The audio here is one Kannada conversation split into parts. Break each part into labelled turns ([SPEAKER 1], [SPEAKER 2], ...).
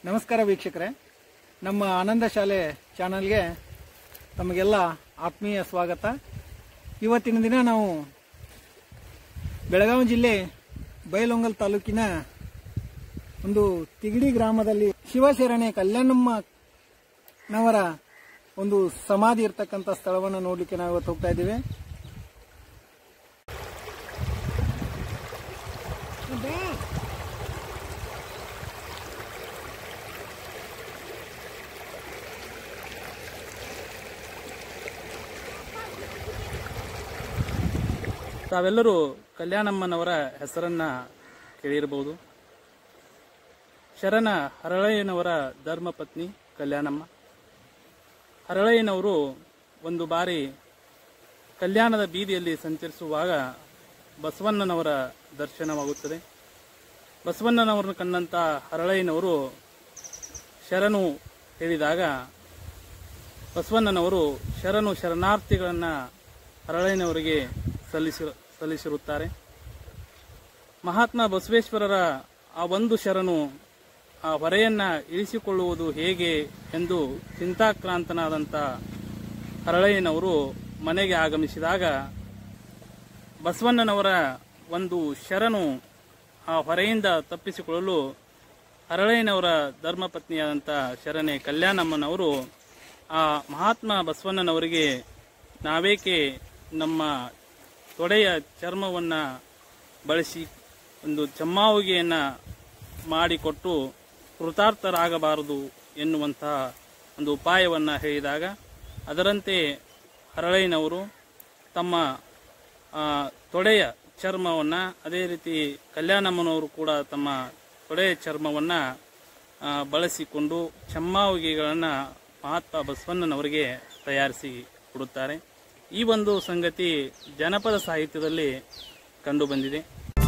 [SPEAKER 1] ನಮಸ್ಕಾರ ವೀಕ್ಷಕರೇ ನಮ್ಮ ಆನಂದ ಶಾಲೆ ಚಾನಲ್ಗೆ ತಮಗೆಲ್ಲ ಆತ್ಮೀಯ ಸ್ವಾಗತ ಇವತ್ತಿನ ದಿನ ನಾವು ಬೆಳಗಾವಿ ಜಿಲ್ಲೆ ಬೈಲೊಂಗಲ್ ತಾಲೂಕಿನ ಒಂದು ತಿಗಡಿ ಗ್ರಾಮದಲ್ಲಿ ಶಿವಶರಣೆ ಕಲ್ಯಾಣಮ್ಮನವರ ಒಂದು ಸಮಾಧಿ ಇರ್ತಕ್ಕಂಥ ಸ್ಥಳವನ್ನು ನೋಡಲಿಕ್ಕೆ ನಾವು ಇವತ್ತು ಹೋಗ್ತಾ ಇದ್ದೀವಿ
[SPEAKER 2] ತಾವೆಲ್ಲರೂ ಕಲ್ಯಾಣಮ್ಮನವರ ಹೆಸರನ್ನ ಕೇಳಿರಬಹುದು ಶರಣ ಹರಳಯ್ಯನವರ ಧರ್ಮಪತ್ನಿ ಕಲ್ಯಾಣಮ್ಮ ಹರಳಯ್ಯನವರು ಒಂದು ಬಾರಿ ಕಲ್ಯಾಣದ ಬೀದಿಯಲ್ಲಿ ಸಂಚರಿಸುವಾಗ ಬಸವಣ್ಣನವರ ದರ್ಶನವಾಗುತ್ತದೆ ಬಸವಣ್ಣನವರನ್ನು ಕಂಡಂತ ಹರಳಯ್ಯನವರು ಶರಣು ಹೇಳಿದಾಗ ಬಸವಣ್ಣನವರು ಶರಣು ಶರಣಾರ್ಥಿಗಳನ್ನ ಹರಳಯ್ಯನವರಿಗೆ ಸಲ್ಲಿಸಿ ಸಲ್ಲಿಸಿರುತ್ತಾರೆ ಮಹಾತ್ಮ ಬಸವೇಶ್ವರರ ಆ ಒಂದು ಶರಣು ಆ ಹೊರೆಯನ್ನ ಇಳಿಸಿಕೊಳ್ಳುವುದು ಹೇಗೆ ಎಂದು ಚಿಂತಾಕ್ರಾಂತನಾದಂಥ ಹರಳಯ್ಯನವರು ಮನೆಗೆ ಆಗಮಿಸಿದಾಗ ಬಸವಣ್ಣನವರ ಒಂದು ಶರಣು ಆ ಹೊರೆಯಿಂದ ತಪ್ಪಿಸಿಕೊಳ್ಳಲು ಹರಳಯ್ಯನವರ ಧರ್ಮಪತ್ನಿಯಾದಂಥ ಶರಣೆ ಕಲ್ಯಾಣಮ್ಮನವರು ಆ ಮಹಾತ್ಮ ಬಸವಣ್ಣನವರಿಗೆ ನಾವೇಕೆ ನಮ್ಮ ತೊಡೆಯ ಚರ್ಮವನ್ನ ಬಳಸಿ ಒಂದು ಚಮ್ಮಾವುಗೆಯನ್ನ ಮಾಡಿಕೊಟ್ಟು ಕೃತಾರ್ಥರಾಗಬಾರದು ಎನ್ನುವಂತಹ ಒಂದು ಉಪಾಯವನ್ನ ಹೇಳಿದಾಗ ಅದರಂತೆ ಹರಳಯ್ಯನವರು ತಮ್ಮ ಆ, ತೊಡೆಯ ಚರ್ಮವನ್ನ ಅದೇ ರೀತಿ ಕಲ್ಯಾಣಮ್ಮನವರು ಕೂಡ ತಮ್ಮ ತೊಡೆಯ ಚರ್ಮವನ್ನ ಆ, ಬಳಸಿಕೊಂಡು ಚಮ್ಮಾವುಗೆಗಳನ್ನ ಮಹಾತ್ಮ ಬಸವಣ್ಣನವರಿಗೆ ತಯಾರಿಸಿ ಕೊಡುತ್ತಾರೆ ಈ ಒಂದು ಸಂಗತಿ ಜನಪದ ಸಾಹಿತ್ಯದಲ್ಲಿ ಕಂಡುಬಂದಿದೆ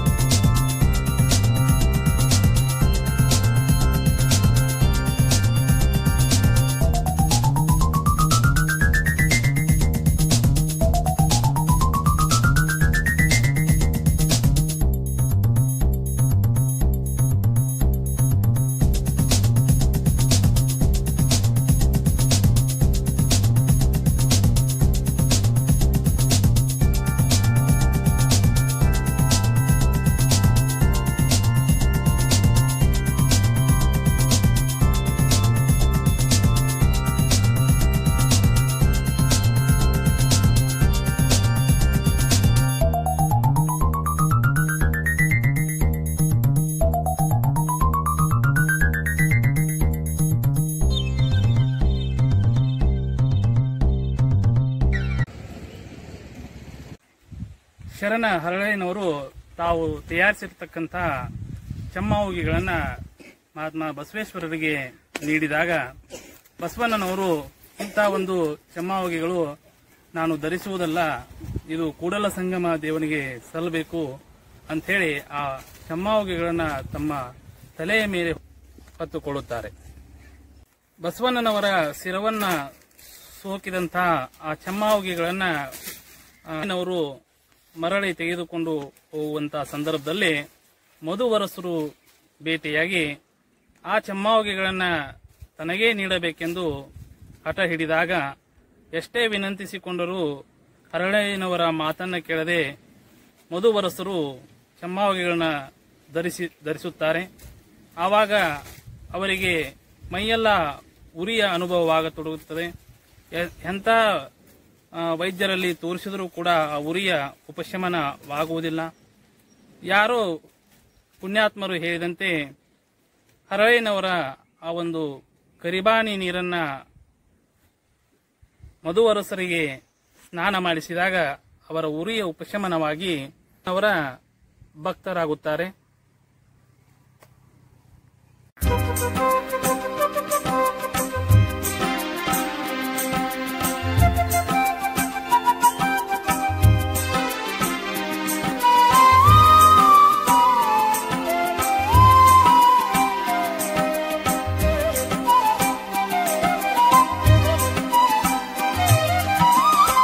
[SPEAKER 2] ಶರಣ ಹರಳಯ್ಯನವರು ತಾವು ತಯಾರಿಸಿರ್ತಕ್ಕಂಥ ಚಮ್ಮಾವುಗಿಗಳನ್ನ ಮಹಾತ್ಮ ಬಸವೇಶ್ವರರಿಗೆ ನೀಡಿದಾಗ ಬಸವಣ್ಣನವರು ಇಂಥ ಒಂದು ಚಮ್ಮಾವುಗಿಗಳು ನಾನು ಧರಿಸುವುದಲ್ಲ ಇದು ಕೂಡಲ ಸಂಗಮ ದೇವನಿಗೆ ಸಲ್ಲಬೇಕು ಅಂಥೇಳಿ ಆ ಚಮ್ಮಾವುಗಿಗಳನ್ನ ತಮ್ಮ ತಲೆಯ ಮೇಲೆ ಹೊತ್ತುಕೊಳ್ಳುತ್ತಾರೆ ಬಸವಣ್ಣನವರ ಶಿರವನ್ನ ಸೋಕಿದಂಥ ಆ ಚಮ್ಮಾವುಗಿಗಳನ್ನ ಅವರು ಮರಳಿ ತೆಗೆದುಕೊಂಡು ಹೋಗುವಂತಹ ಸಂದರ್ಭದಲ್ಲಿ ಮಧುವರಸರು ಭೇಟಿಯಾಗಿ ಆ ಚಮ್ಮಾವುಗೆಗಳನ್ನ ತನಗೇ ನೀಡಬೇಕೆಂದು ಹಠ ಹಿಡಿದಾಗ ಎಷ್ಟೇ ವಿನಂತಿಸಿಕೊಂಡರೂ ಹರಳಯ್ಯನವರ ಮಾತನ್ನ ಕೇಳದೆ ಮಧುವರಸರು ಚಮ್ಮಾವುಗೆಗಳನ್ನ ಧರಿಸಿ ಧರಿಸುತ್ತಾರೆ ಆವಾಗ ಅವರಿಗೆ ಮೈಯೆಲ್ಲ ಉರಿಯ ಅನುಭವವಾಗತೊಡಗುತ್ತದೆ ಎ- ಎಂಥ ಆ, ವೈದ್ಯರಲ್ಲಿ ತೋರಿಸಿದರೂ ಕೂಡ ಆ ಉರಿಯ ಉಪಶಮನವಾಗುವುದಿಲ್ಲ ಯಾರೋ ಪುಣ್ಯಾತ್ಮರು ಹೇಳಿದಂತೆ ಹರಳಯ್ಯನವರ ಆ ಒಂದು ಕರಿಬಾನಿ ನೀರನ್ನ ಮಧುವರಸರಿಗೆ ಸ್ನಾನ ಮಾಡಿಸಿದಾಗ ಅವರ ಉರಿಯ ಉಪಶಮನವಾಗಿ ಅವರ ಭಕ್ತರಾಗುತ್ತಾರೆ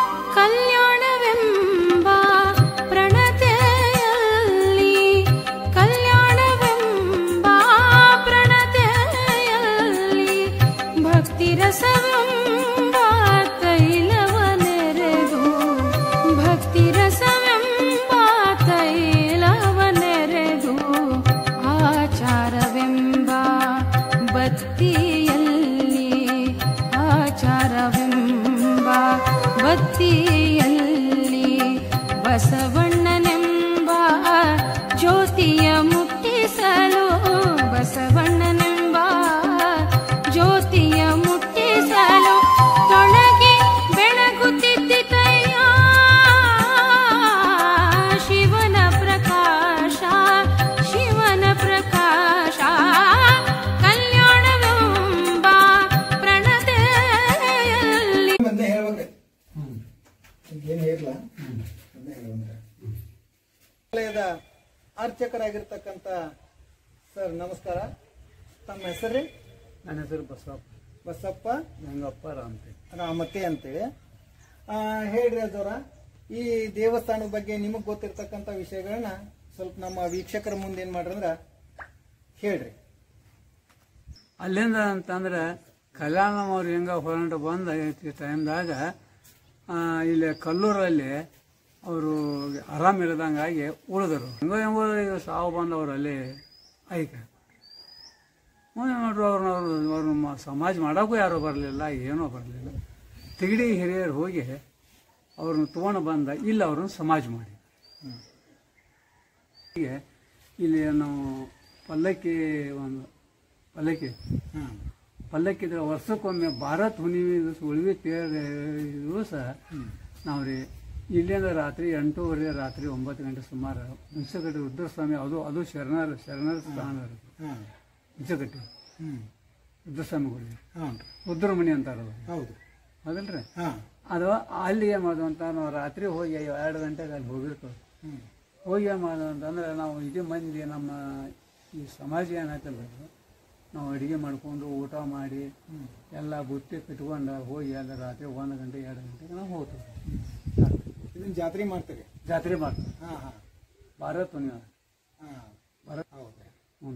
[SPEAKER 3] ಕಲ್ಯಾಣವೆಂಬ ಪ್ರಣತೆಯಲ್ಲಿ ಭಕ್ತಿಯಲ್ಲಿ ಬಸವಣ್ಣನೆಂಬ ಜ್ಯೋತಿಯ ಮುಟ್ಟಿಸಲು ಬಸವಣ್ಣನೆಂಬ ಜ್ಯೋತಿಯ ಮುಟ್ಟಿಸಲು ತೊಳಗಿ ಬೆಳಗುತ್ತಿದ್ದಿತಯ್ಯ ಶಿವನ ಪ್ರಕಾಶ ಶಿವನ ಪ್ರಕಾಶ ಕಲ್ಯಾಣವೆಂಬ ಪ್ರಣತೆಯಲ್ಲಿ
[SPEAKER 1] ಬಂದೆ ಹೇಳ್ಬೇಕ್ರಿ ಏನು ಹೇಳಲ್ಲ ಬಂದೆ ಹೇಳುವಂದ್ರೆ ಆಲಯದ ಅರ್ಚಕರಾಗಿರ್ತಕ್ಕಂಥ ಸರ್ ನಮಸ್ಕಾರ ತಮ್ಮ ಹೆಸರು
[SPEAKER 4] ನನ್ನ ಹೆಸರು ಬಸವಪ್ಪ
[SPEAKER 1] ಬಸಪ್ಪ
[SPEAKER 4] ಗಂಗಪ್ಪ ರಾಮತೆ
[SPEAKER 1] ರಾಮತೆ ಅಂತೇಳಿ ಆ, ಹೇಳ್ರಿ ಅದವರ ಈ ದೇವಸ್ಥಾನದ ಬಗ್ಗೆ ನಿಮಗೆ ಗೊತ್ತಿರ್ತಕ್ಕಂಥ ವಿಷಯಗಳನ್ನ ಸ್ವಲ್ಪ ನಮ್ಮ ವೀಕ್ಷಕರ ಮುಂದೆ ಏನ್ ಮಾಡ್ರಿ ಅಂದ್ರ ಹೇಳ್ರಿ
[SPEAKER 4] ಅಲ್ಲಿಂದ ಅಂತಂದ್ರೆ ಕಲ್ಯಾಣಂ ಅವ್ರು ಹೆಂಗ ಹೊರಟು ಬಂದ ಟೈಮ್ದಾಗ ಇಲ್ಲಿ ಕಲ್ಲೂರಲ್ಲಿ ಅವರು ಆರಾಮಿಲ್ಲದಂಗಾಗಿ ಉಳಿದರು ಹೆಂಗೋ ಹೆಂಗೋ ಈಗ ಸಾವು ಬಂದವರು ಅಲ್ಲಿ ಐಕೆ ಮುಂದೆ ನೋಡ್ರು ಅವ್ರನ್ನ ಅವರು ಅವ್ರ ಮ- ಸಮಾಜ ಮಾಡೋಕ್ಕೂ ಯಾರೂ ಬರಲಿಲ್ಲ ಏನೂ ಬರಲಿಲ್ಲ ತಿಗಡಿ ಹಿರಿಯರು ಹೋಗಿ ಅವ್ರನ್ನ ತೊಗೊಂಡು ಬಂದ ಇಲ್ಲಿ ಅವ್ರನ್ನ ಸಮಾಜ ಮಾಡಿ ಹೀಗೆ ಇಲ್ಲಿ ನಾವು ಪಲ್ಲಕ್ಕಿ ಒಂದು ಪಲ್ಲಕ್ಕಿ ಪಲ್ಲಕ್ಕಿ ಇದ್ರೆ ವರ್ಷಕ್ಕೊಮ್ಮೆ ಭಾರತ್ ಹುಣ್ಣಿಮೆ ದಿವಸ ಉಳಿವಿ ತೇರ ದಿವಸ ನಾವು ರೀ ಇಲ್ಲಿಂದ ರಾತ್ರಿ ಎಂಟೂವರೆ ರಾತ್ರಿ ಒಂಬತ್ತು ಗಂಟೆ ಸುಮಾರು ಹುಣಸೆಗಟ್ಟೆ ರುದ್ರಸ್ವಾಮಿ ಅದು ಅದು ಶರಣರ ಶರಣರ ಸ್ಥಾನ ಅದು.
[SPEAKER 1] ಹಾಂ
[SPEAKER 4] ಹುಣಸೆಗಟ್ಟೆ
[SPEAKER 1] ಹ್ಮ್
[SPEAKER 4] ರುದ್ರಸ್ವಾಮಿಗಳಿಗೆ
[SPEAKER 1] ಹಾಂ
[SPEAKER 4] ರುದ್ರಮಣಿ ಅಂತಾರೆ ಅದು
[SPEAKER 1] ಹೌದು
[SPEAKER 4] ಹೌದಲ್ರಿ
[SPEAKER 1] ಹಾಂ
[SPEAKER 4] ಅದು ಅಲ್ಲಿ ಏನು ಮಾಡೋದು ಅಂತ ನಾವು ರಾತ್ರಿ ಹೋಗಿ ಎರಡು ಗಂಟೆಗೆ ಅಲ್ಲಿ ಹೋಗಿರ್ತೇವೆ
[SPEAKER 1] ಹ್ಮ್
[SPEAKER 4] ಹೋಗಿ ಏನು ಮಾಡೋದು ಅಂತಂದ್ರೆ ನಾವು ಇಡೀ ಮಂದಿ ನಮ್ಮ ಈ ಸಮಾಜ ಏನಾಯ್ತಲ್ಲ ಅದು, ನಾವು ಅಡುಗೆ ಮಾಡ್ಕೊಂಡು ಊಟ ಮಾಡಿ ಎಲ್ಲ ಬುತ್ತಿ ಕಟ್ಕೊಂಡು ಹೋಗಿ ಎಲ್ಲ ರಾತ್ರಿ ಒಂದು ಗಂಟೆ ಎರಡು ಗಂಟೆಗೆ ನಾವು ಹೋಗ್ತೀವಿ
[SPEAKER 1] ಇದನ್ನ ಜಾತ್ರೆ ಮಾಡ್ತೀರಿ
[SPEAKER 4] ಜಾತ್ರೆ ಮಾಡ್ತೀವಿ
[SPEAKER 1] ಹಾಂ ಹಾಂ
[SPEAKER 4] ಭಾರತ್ ಹುಣ್ಣಿಮೆ
[SPEAKER 1] ಹಾಂ
[SPEAKER 4] ಭಾರತ್
[SPEAKER 1] ಹೌದು
[SPEAKER 4] ಹ್ಞೂ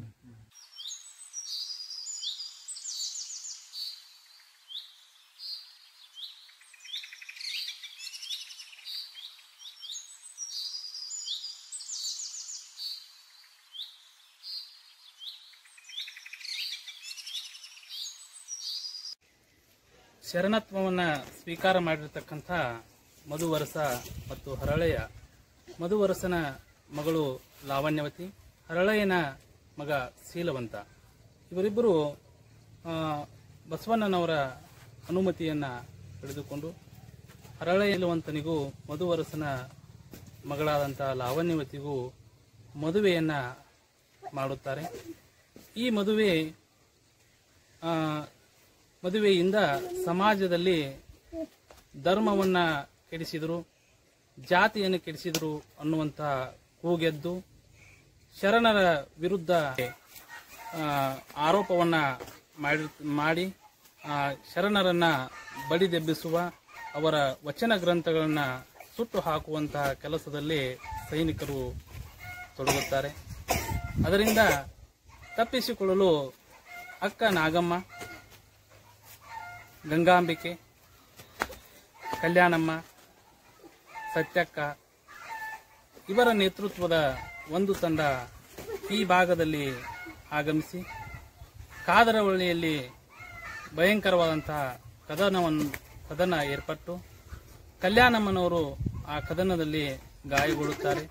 [SPEAKER 2] ಶರಣತ್ವವನ್ನು ಸ್ವೀಕಾರ ಮಾಡಿರ್ತಕ್ಕಂಥ ಮಧುವರಸ ಮತ್ತು ಹರಳೆಯ ಮಧುವರಸನ ಮಗಳು ಲಾವಣ್ಯವತಿ ಹರಳೆಯನ ಮಗ ಶೀಲವಂತ ಇವರಿಬ್ಬರು ಆ, ಬಸವಣ್ಣನವರ ಅನುಮತಿಯನ್ನು ಪಡೆದುಕೊಂಡು ಹರಳೆಯಲುವಂತನಿಗೂ ಮಧುವರಸನ ಮಗಳಾದಂಥ ಲಾವಣ್ಯವತಿಗೂ ಮದುವೆಯನ್ನು ಮಾಡುತ್ತಾರೆ ಈ ಮದುವೆ ಆ, ಮದುವೆಯಿಂದ ಸಮಾಜದಲ್ಲಿ ಧರ್ಮವನ್ನ ಕೆಡಿಸಿದರು ಜಾತಿಯನ್ನು ಕೆಡಿಸಿದರು ಅನ್ನುವಂಥ ಕೂಗೆದ್ದು ಶರಣರ ವಿರುದ್ಧ ಆ, ಆರೋಪವನ್ನ ಮಾಡಿ ಮಾಡಿ ಆ, ಶರಣರನ್ನ ಬಡಿದೆಬ್ಬಿಸುವ ಅವರ ವಚನ ಗ್ರಂಥಗಳನ್ನು ಸುಟ್ಟು ಹಾಕುವಂತಹ ಕೆಲಸದಲ್ಲಿ ಸೈನಿಕರು ತೊಡಗುತ್ತಾರೆ ಅದರಿಂದ ತಪ್ಪಿಸಿಕೊಳ್ಳಲು ಅಕ್ಕ ನಾಗಮ್ಮ ಗಂಗಾಂಬಿಕೆ ಕಲ್ಯಾಣಮ್ಮ ಸತ್ಯಕ್ಕ ಇವರ ನೇತೃತ್ವದ ಒಂದು ತಂಡ ಈ ಭಾಗದಲ್ಲಿ ಆಗಮಿಸಿ ಕಾದರವಳ್ಳಿಯಲ್ಲಿ ಭಯಂಕರವಾದಂತಹ ಕದನವನ್ನು ಕದನ ಏರ್ಪಟ್ಟು ಕಲ್ಯಾಣಮ್ಮನವರು ಆ ಕದನದಲ್ಲಿ ಗಾಯಗೊಳ್ಳುತ್ತಾರೆ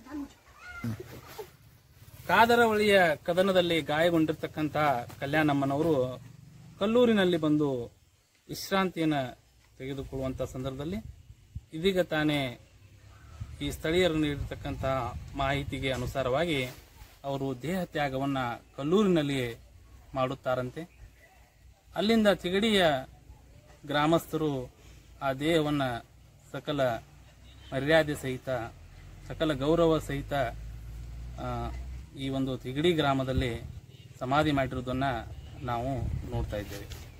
[SPEAKER 2] ಕಾದರವಳ್ಳಿಯ ಕದನದಲ್ಲಿ ಗಾಯಗೊಂಡಿರ್ತಕ್ಕಂಥ ಕಲ್ಯಾಣಮ್ಮನವರು ಕಲ್ಲೂರಿನಲ್ಲಿ ಬಂದು ವಿಶ್ರಾಂತಿಯನ್ನು ತೆಗೆದುಕೊಳ್ಳುವಂಥ ಸಂದರ್ಭದಲ್ಲಿ ಇದೀಗ ತಾನೇ ಈ ಸ್ಥಳೀಯರು ನೀಡಿರ್ತಕ್ಕಂಥ ಮಾಹಿತಿಗೆ ಅನುಸಾರವಾಗಿ ಅವರು ದೇಹ ತ್ಯಾಗವನ್ನು ಕಲ್ಲೂರಿನಲ್ಲಿ ಮಾಡುತ್ತಾರಂತೆ ಅಲ್ಲಿಂದ ತಿಗಡಿಯ ಗ್ರಾಮಸ್ಥರು ಆ ದೇಹವನ್ನು ಸಕಲ ಮರ್ಯಾದೆ ಸಹಿತ ಸಕಲ ಗೌರವ ಸಹಿತ ಆ, ಈ ಒಂದು ತಿಗಡಿ ಗ್ರಾಮದಲ್ಲಿ ಸಮಾಧಿ ಮಾಡಿರೋದನ್ನು ನಾವು ನೋಡ್ತಾ ಇದ್ದೇವೆ